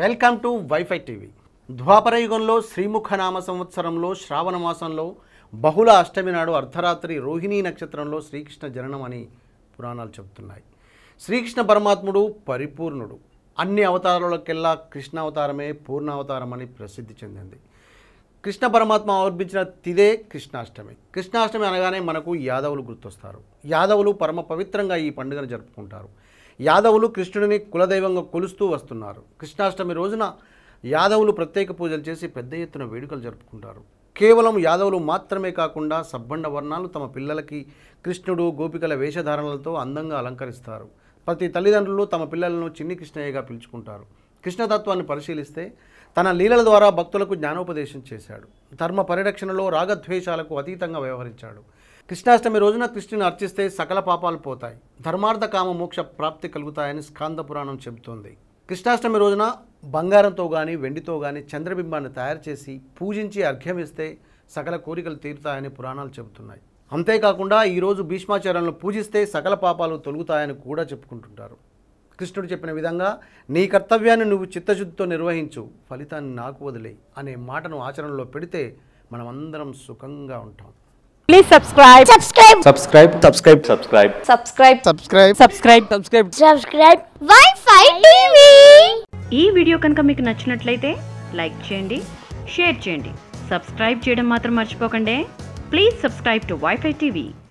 Welcome to WiFi TV ద్వాపర యుగంలో శ్రీముఖనామ సంవత్సరంలో శ్రావణ మాసంలో బహుళ అష్టమి నాడు అర్ధరాత్రి రోహిణీ నక్షత్రంలో శ్రీకృష్ణ జననం అని పురాణాలు చెబుతున్నాయి శ్రీకృష్ణ పరమాత్ముడు పరిపూర్ణుడు అన్ని అవతారాలకెల్లా కృష్ణ అవతారమే పూర్ణావతారం అని ప్రసిద్ధి చెందింది కృష్ణ పరమాత్మ ఆవిర్భించిన తిదే కృష్ణాష్టమి కృష్ణాష్టమి అనగానే మనకు యాదవులు గుర్తొస్తారు యాదవులు పరమ పవిత్రంగా ఈ పండుగను జరుపుకుంటారు యాదవులు కృష్ణుడిని కులదైవంగా కొలుస్తూ వస్తున్నారు కృష్ణాష్టమి రోజున యాదవులు ప్రత్యేక పూజలు చేసి పెద్ద ఎత్తున వేడుకలు జరుపుకుంటారు కేవలం యాదవులు మాత్రమే కాకుండా సబ్బండ వర్ణాలు తమ పిల్లలకి కృష్ణుడు గోపికల వేషధారణలతో అందంగా అలంకరిస్తారు ప్రతి తల్లిదండ్రులు తమ పిల్లలను చిన్ని కృష్ణయ్యగా పిలుచుకుంటారు కృష్ణతత్వాన్ని పరిశీలిస్తే తన లీలల ద్వారా భక్తులకు జ్ఞానోపదేశం చేశాడు ధర్మ పరిరక్షణలో రాగద్వేషాలకు అతీతంగా వ్యవహరించాడు కృష్ణాష్టమి రోజున కృష్ణుని అర్చిస్తే సకల పాపాలు పోతాయి ధర్మార్థ కామ మోక్ష ప్రాప్తి కలుగుతాయని స్కాంద పురాణం చెబుతోంది కృష్ణాష్టమి రోజున బంగారంతో కానీ వెండితో కానీ చంద్రబింబాన్ని తయారు చేసి పూజించి అర్ఘ్యమిస్తే సకల కోరికలు తీరుతాయని పురాణాలు చెబుతున్నాయి అంతేకాకుండా ఈరోజు భీష్మాచార్యులను పూజిస్తే సకల పాపాలు తొలుగుతాయని కూడా చెప్పుకుంటుంటారు కృష్ణుడు చెప్పిన విధంగా నీ కర్తవ్యాన్ని నువ్వు చిత్తశుద్ధితో నిర్వహించు ఫలితాన్ని నాకు వదిలే అనే మాటను ఆచరణలో పెడితే మనమందరం సుఖంగా ఉంటాం Please subscribe. subscribe subscribe subscribe subscribe Subscribe. subscribe Subscribe. Subscribe. subscribe Wi-Fi TV ఈ వీడియో కనుక మీకు నచ్చినట్లయితే లైక్ చేయండి షేర్ చేయండి సబ్స్క్రైబ్ చేయడం మాత్రం మర్చిపోకండి please subscribe to WiFi TV